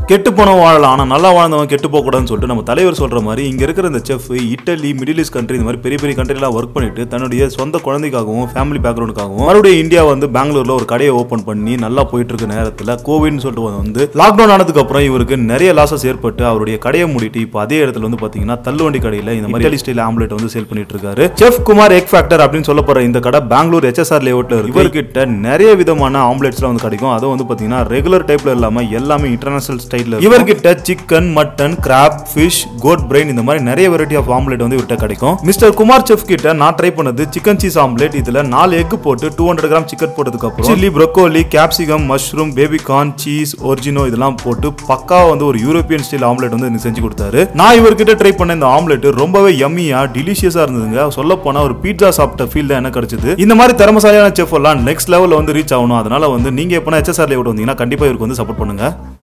கெட்டு போனவன் வாழலாம் ஆனா நல்லா வாழ்ந்தவன் கெட்டு போக கூடாதுன்னு சொல்லிட்டு நம்ம தலைவர் சொல்ற மாதிரி இங்க இருக்கிற இந்த chef Italy Middle East country இந்த மாதிரி பெரிய பெரிய கண்ட்ரிலாம் ஒர்க் பண்ணிட்டு தன்னுடைய சொந்த குழந்தைக்காகவும் ஃபேமிலி பேக்ரவுண்டுக்காகவும் மறுபடியும் இந்தியா வந்து பெங்களூர்ல ஒரு கடையை ஓபன் பண்ணி நல்லா போயிட்டு இருக்க நேரத்துல கோவிட்னு சொல்லிட்டு வந்து லாக்டவுன் ஆனதுக்கு அப்புறம் இவருக்கு நிறைய லாசஸ் ஏற்பட்டு அவருடைய கடையை மூடிட்டு இப்போ அதே இடத்துல வந்து பாத்தீங்கன்னா தள்ளுவண்டி கடையில இந்த மாதிரி இட்டலி ஸ்டைல் ஆம்லெட் வந்து சேல் பண்ணிட்டு இருக்காரு செஃப் குமார் எக் ஃபேக்டர் அப்படின்னு சொல்ல போற இந்த கடை பெங்களூர் ஹெச்எஸ்ஆர் லேஅவுட்ல இருக்கு இவர்கிட்ட நிறைய விதமான ஆம்லெட்ஸ்லாம் வந்து கிடைக்கும் அதுவும் வந்து பாத்தீங்கன்னா ரெகுலர் டைப்ல இல்லாம எல்லாமே இன்டர்நேஷனல் ஸ்டைல்ல இவர்கிட்ட chicken mutton crab fish cod brain இந்த மாதிரி நிறைய வெரைட்டி ஆஃப் ஆம்லெட் வந்து இவர்கிட்ட கிடைக்கும் மிஸ்டர் குமார் செஃப் கிட்ட நான் ட்ரை பண்ணது சிக்கன் சீஸ் ஆம்லெட் இதுல நாலு எக் போட்டு டூ ஹண்ட்ரட் கிராம் சிக்கன் போட்டதுக்கு அப்புறம் chilli broccoli capsicum mushroom baby corn cheese oregano இதெல்லாம் போட்டு பக்கா வந்து ஒரு யூரோப்பியன் ஸ்டைல் ஆம்லெட் வந்து எனக்கு செஞ்சு கொடுத்தாரு நான் இவர்கிட்ட ட்ரை பண்ண இந்த ஆம்லெட் ரொம்பவே யம்மியா டிலிஷியஸா இருந்ததுங்க சொல்ல போனா ஒரு பீட்சா சாப்பிட்ட ஃபீல் தான் எனக்கு கிடைச்சது இந்த மாதிரி திறமசாலியான செஃப் எல்லாம் நெக்ஸ்ட் லெவல்ல வந்து ரீச் ஆகணும் அதனால வந்து நீங்க எப்பனா ஹெச்எஸ்ஆர் லேவுட் வந்தீங்கன்னா கண்டிப்பா இவருக்கு வந்து சப்போர்ட் பண்ணுங்க